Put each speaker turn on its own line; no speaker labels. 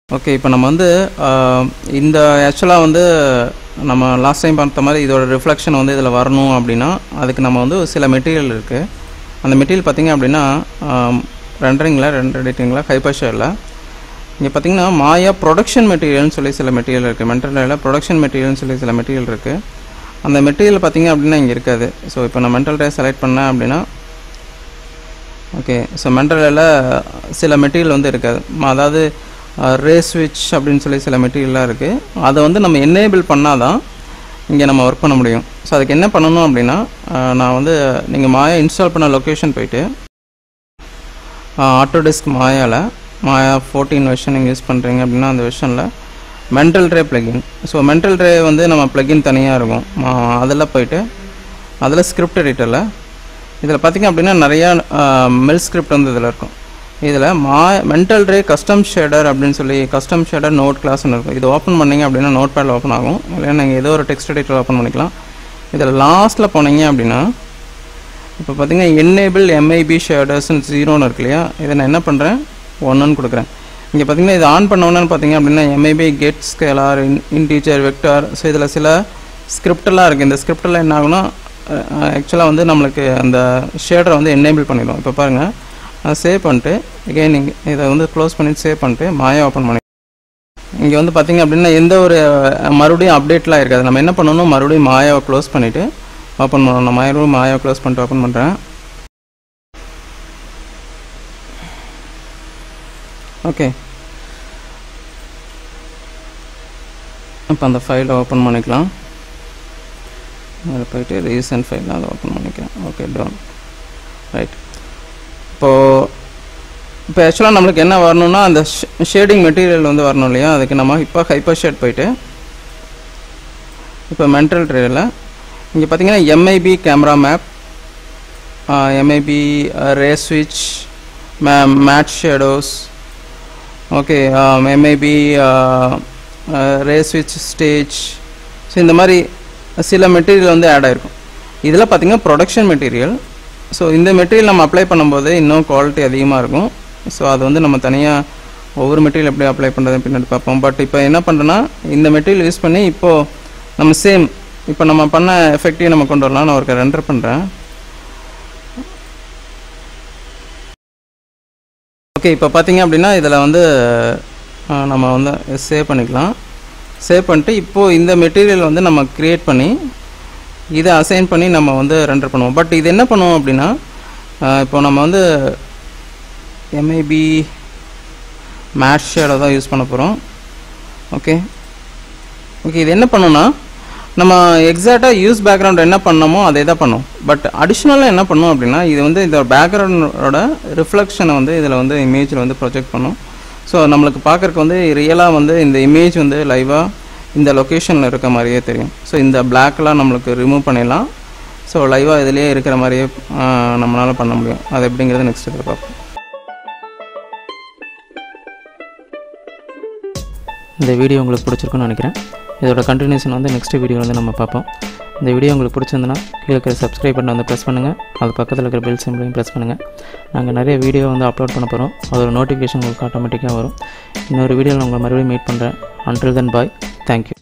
okay இப்போ நம்ம வந்து ஆஹ், இந்த ஆக்சுவலாக வந்து நம்ம லாஸ்ட் டைம் பார்த்த மாதிரி இதோட ரிஃப்ளெக்ஷன் வந்து இதில் வரணும் அப்படின்னா அதுக்கு நம்ம வந்து சில மெட்டீரியல் இருக்குது அந்த மெட்டீரியல் பார்த்திங்க அப்படின்னா ரெண்டரிங்கில் ரெண்டு எடிட்டிங்கில் ஹைப்பர்ஷரில் இங்கே பார்த்தீங்கன்னா மாயா ப்ரொடக்ஷன் மெட்டீரியல்னு சொல்லி சில மெட்டீரியல் இருக்குது மென்டலில் ப்ரொடக்ஷன் மெட்டீரியல்னு சொல்லி சில மெட்டீரியல் இருக்குது அந்த மெட்டீரியல் பார்த்தீங்க அப்படின்னா இங்கே இருக்காது ஸோ இப்போ நான் மென்டல் டே செலக்ட் பண்ணேன் அப்படின்னா ஓகே ஸோ மென்டலில் சில மெட்டீரியல் வந்து இருக்காது ம- அதாவது ரே ஸ்விட்ச் அப்படின்னு சொல்லி சில மெட்டீரியல்லாம் இருக்குது அதை வந்து நம்ம என்னேபிள் பண்ணால் தான் இங்கே நம்ம ஒர்க் பண்ண முடியும் ஸோ அதுக்கு என்ன பண்ணணும் அப்படின்னா அஹ், நான் வந்து நீங்கள் மாயா இன்ஸ்டால் பண்ண லொக்கேஷன் போயிட்டு ஆட்டோடெஸ்க் மாயாவில் மாயா ஃபோர்டீன் வெர்ஷன் நீங்கள் யூஸ் பண்ணுறீங்க அப்படின்னா அந்த வெர்ஷனில் mental ray plugin so mental ray வந்து நம்ம பிளகின் தனியாக இருக்கும் அதில் போயிட்டு அதில் ஸ்கிரிப்ட் எடிட்டரில் இதில் பார்த்திங்க அப்படின்னா நிறையா மெல் ஸ்கிரிப்ட் வந்து இதில் இருக்கும் இதில் மா மென்டல் ட்ரே கஸ்டம் ஷேடர் அப்படின்னு சொல்லி கஸ்டம் ஷேடர் நோட் கிளாஸ்னு இருக்கும் இது ஓப்பன் பண்ணீங்க அப்படின்னா நோட் பேடில் ஓப்பன் ஆகும் இல்லைன்னா நீங்கள் ஏதோ ஒரு டெக்ஸ்ட் எடிட்டர் ஓப்பன் பண்ணிக்கலாம் இதில் லாஸ்ட்டில் போனீங்க அப்படின்னா இப்போ பார்த்தீங்கன்னா என்னேபிள் எம்ஐபி ஷேடர்ஸ்னு ஜீரோன்னு இருக்கு இல்லையா இதை நான் என்ன பண்ணுறேன் ஒன்றுன்னு கொடுக்குறேன் இங்கே பார்த்தீங்கன்னா இது ஆன் பண்ணோன்னு பார்த்தீங்க அப்படின்னா MIP get scalar in integer vector so இதில் சில ஸ்கிரிப்டெல்லாம் இருக்குது இந்த ஸ்கிரிப்டெல்லாம் என்ன ஆகும்னா ஆக்சுவலாக வந்து நம்மளுக்கு அந்த ஷேடரை வந்து என்னேபிள் பண்ணிடும் இப்போ பாருங்கள் நான் சேவ் பண்ணிட்டு again இங்கே இதை வந்து க்ளோஸ் பண்ணிட்டு சேவ் பண்ணிட்டு மாயா ஓப்பன் பண்ணி இங்கே வந்து பார்த்தீங்க அப்படின்னா எந்த ஒரு அஹ், மறுபடியும் அப்டேட்லாம் இருக்காது நம்ம என்ன பண்ணணும் மறுபடியும் மாயாவை க்ளோஸ் பண்ணிவிட்டு ஓப்பன் பண்ணணும் நான் மறுபடியும் மாயாவை க்ளோஸ் பண்ணிட்டு ஓப்பன் பண்ணுறேன் ஓகே இப்போ அந்த ஃபைலை ஓப்பன் பண்ணிக்கலாம் அதில் போயிட்டு ரீசன்ட் ஃபைல் அதை ஓப்பன் பண்ணிக்கலாம் ஓகே டோன் ரைட் இப்போது இப்போ ஆக்சுவலாக நம்மளுக்கு என்ன வரணும்னா அந்த ஷேடிங் மெட்டீரியல் வந்து வரணும் இல்லையா அதுக்கு நம்ம இப்போ ஹைப்பர் ஷேட் போயிட்டு இப்போ மென்டல் ட்ரேயில் இங்கே பார்த்தீங்கன்னா எம்ஐபி கேமரா மேப் எம்ஐபி ரே ஸ்விட்ச் மே மேட் ஷேடோஸ் ஓகே எம்ஐபி ரே ஸ்விட்ச் ஸ்டேஜ் ஸோ இந்த மாதிரி சில மெட்டீரியல் வந்து ஆட் ஆயிருக்கும் இதில் பார்த்தீங்கன்னா ப்ரொடக்ஷன் மெட்டீரியல் ஸோ இந்த மெட்டீரியல் நம்ம அப்ளை பண்ணும்போது இன்னும் குவாலிட்டி அதிகமாக இருக்கும் ஸோ அது வந்து நம்ம தனியாக ஒவ்வொரு மெட்டீரியல் எப்படி அப்ளை பண்ணுறது பின்னாடி பார்ப்போம் பட் இப்போ என்ன பண்ணுறேன்னா இந்த மெட்டீரியல் யூஸ் பண்ணி இப்போது நம்ம சேம் இப்போ நம்ம பண்ண எஃபெக்டையும் நம்ம கொண்டு வரலாம் நான் ஒரு ரெண்டர் பண்ணுறேன் ஓகே இப்போ பார்த்தீங்க அப்படின்னா இதில் வந்து அஹ், நம்ம வந்து சேவ் பண்ணிக்கலாம் சேவ் பண்ணிட்டு இப்போது இந்த மெட்டீரியல் வந்து நம்ம க்ரியேட் பண்ணி இதை அசைன் பண்ணி நம்ம வந்து ரெண்டர் பண்ணுவோம் பட் இது என்ன பண்ணுவோம் அப்படின்னா அஹ், இப்போ நம்ம வந்து எம்ஐபி மேட் ஷேடை தான் யூஸ் பண்ண போகிறோம் ஓகே ஓகே இது என்ன பண்ணுன்னா நம்ம எக்ஸாக்டாக யூஸ் பேக்ரவுண்ட் என்ன பண்ணோமோ அதே தான் பண்ணும் பட் அடிஷ்னலாக என்ன பண்ணும் அப்படின்னா இது வந்து இந்த பேக்ரவுண்டோட ரிஃப்ளெக்ஷனை வந்து இதில் வந்து இமேஜில் வந்து ப்ரொஜெக்ட் பண்ணும் ஸோ நம்மளுக்கு பார்க்குறக்கு வந்து ரியலாக வந்து இந்த இமேஜ் வந்து லைவாக இந்த லொக்கேஷனில் இருக்க மாதிரியே தெரியும் ஸோ இந்த பிளாக்லாம் நம்மளுக்கு ரிமூவ் பண்ணிடலாம் ஸோ லைவாக இதுலேயே இருக்கிற மாதிரியே நம்மளால் பண்ண முடியும் அது எப்படிங்கிறத நெக்ஸ்ட் இதில் பார்ப்போம்
இந்த வீடியோ உங்களுக்கு பிடிச்சிருக்குன்னு நினைக்கிறேன் இதோட கண்டினியூஷன் வந்து நெக்ஸ்ட் வீடியோ வந்து நம்ம பார்ப்போம் இந்த வீடியோ உங்களுக்கு பிடிச்சிருந்துன்னா கீழே இருக்கிற சப்ஸ்கிரைப் பட்டன் வந்து ப்ரெஸ் பண்ணுங்கள் அது பக்கத்தில் இருக்கிற பெல் சிம்பிளையும் ப்ரெஸ் பண்ணுங்கள் நாங்கள் நிறைய வீடியோ வந்து அப்லோட் பண்ண போகிறோம் அதோட நோட்டிஃபிகேஷன் உங்களுக்கு ஆட்டோமேட்டிக்காக வரும் இன்னொரு வீடியோவில் உங்களை மறுபடியும் மீட் பண்ணுறேன் அன்டில் தென் பாய் தேங்க்யூ